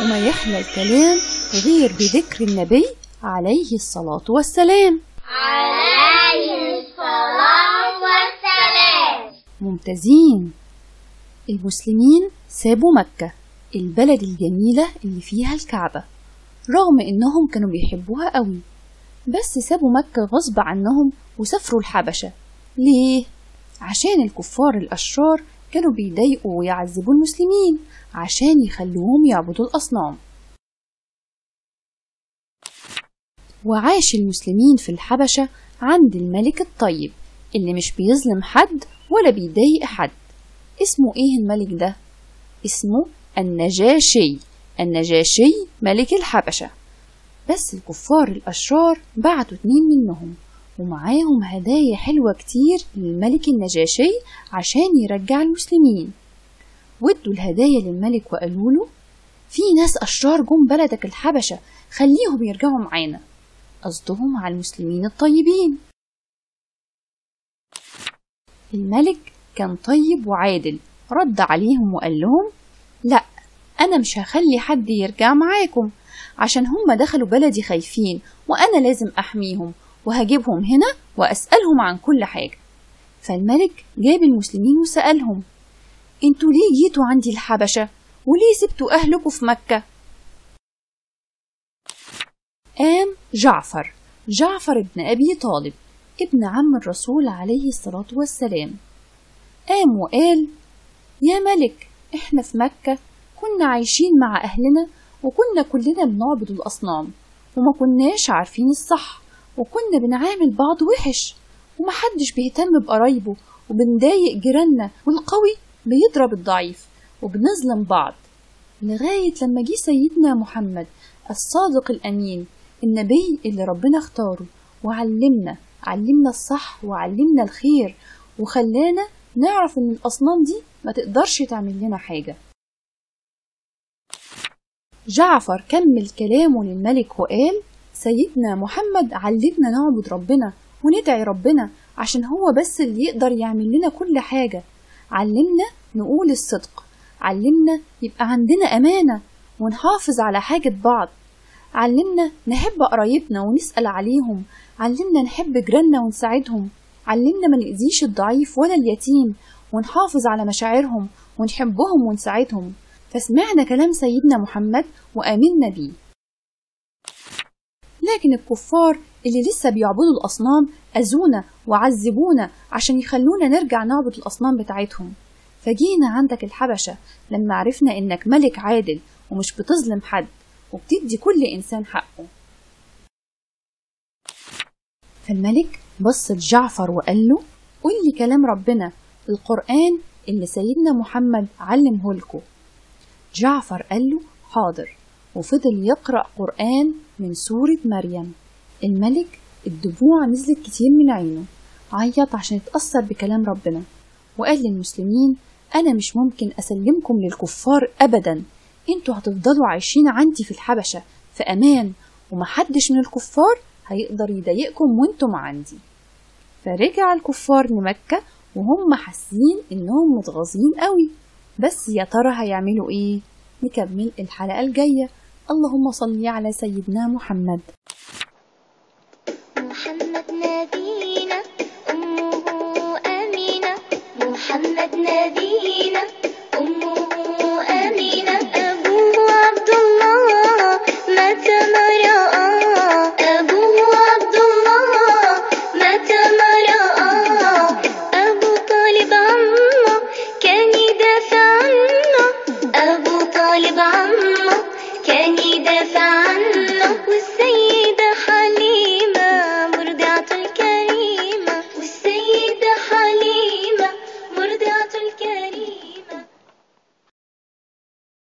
وما يحلى الكلام غير بذكر النبي عليه الصلاة والسلام عليه الصلاة والسلام ممتازين المسلمين سابوا مكة البلد الجميلة اللي فيها الكعبة رغم إنهم كانوا بيحبوها قوي بس سابوا مكة غصب عنهم وسافروا الحبشة ليه؟ عشان الكفار الأشرار كانوا بيضايقوا ويعذبوا المسلمين عشان يخلوهم يعبدوا الأصنام وعاش المسلمين في الحبشة عند الملك الطيب اللي مش بيظلم حد ولا بيضايق حد اسمه ايه الملك ده؟ اسمه النجاشي النجاشي ملك الحبشة بس الكفار الأشرار بعتوا اتنين منهم ومعاهم هدايا حلوة كتير للملك النجاشي عشان يرجع المسلمين ودوا الهدايا للملك وقالوا له في ناس أشرار جم بلدك الحبشة خليهم يرجعوا معانا قصدهم على المسلمين الطيبين الملك كان طيب وعادل رد عليهم وقال لهم لا أنا مش هخلي حد يرجع معاكم عشان هم دخلوا بلدي خايفين وأنا لازم أحميهم وهجيبهم هنا وأسألهم عن كل حاجة فالملك جاب المسلمين وسألهم انتوا ليه جيتوا عندي الحبشة وليه سبتوا أهلكم في مكة قام جعفر جعفر ابن أبي طالب ابن عم الرسول عليه الصلاة والسلام قام وقال يا ملك احنا في مكة كنا عايشين مع أهلنا وكنا كلنا بنعبد الأصنام وما كناش عارفين الصح وكنا بنعامل بعض وحش ومحدش بيهتم بقرايبه وبنضايق جيراننا والقوي بيضرب الضعيف وبنظلم بعض لغاية لما جه سيدنا محمد الصادق الأمين النبي اللي ربنا اختاره وعلمنا علمنا الصح وعلمنا الخير وخلانا نعرف ان الأصنام دي ما تقدرش تعمل لنا حاجة جعفر كمل كلامه للملك وقال سيدنا محمد علمنا نعبد ربنا وندعي ربنا عشان هو بس اللي يقدر يعمل لنا كل حاجة علمنا نقول الصدق علمنا يبقى عندنا أمانة ونحافظ على حاجة بعض علمنا نحب قرايبنا ونسأل عليهم علمنا نحب جيراننا ونساعدهم علمنا ما نأذيش الضعيف ولا اليتيم ونحافظ على مشاعرهم ونحبهم ونساعدهم فسمعنا كلام سيدنا محمد وآمنا بيه لكن الكفار اللي لسه بيعبدوا الأصنام أذونا وعذبونا عشان يخلونا نرجع نعبد الأصنام بتاعتهم فجينا عندك الحبشة لما عرفنا إنك ملك عادل ومش بتظلم حد وبتدي كل إنسان حقه فالملك بص لجعفر وقال له قول لي كلام ربنا القرآن اللي سيدنا محمد علمه لكم جعفر قال له حاضر وفضل يقرأ قرآن من سورة مريم الملك الدموع نزلت كتير من عينه عيط عشان يتأثر بكلام ربنا وقال للمسلمين أنا مش ممكن أسلمكم للكفار أبدا انتوا هتفضلوا عايشين عندي في الحبشة في أمان ومحدش من الكفار هيقدر يضايقكم وانتم عندي فرجع الكفار لمكة وهم حاسين انهم متغاظين قوي بس يا ترى هيعملوا ايه نكمل الحلقة الجاية اللهم صل على سيدنا محمد محمد نبينا أمه أمينة محمد نبينا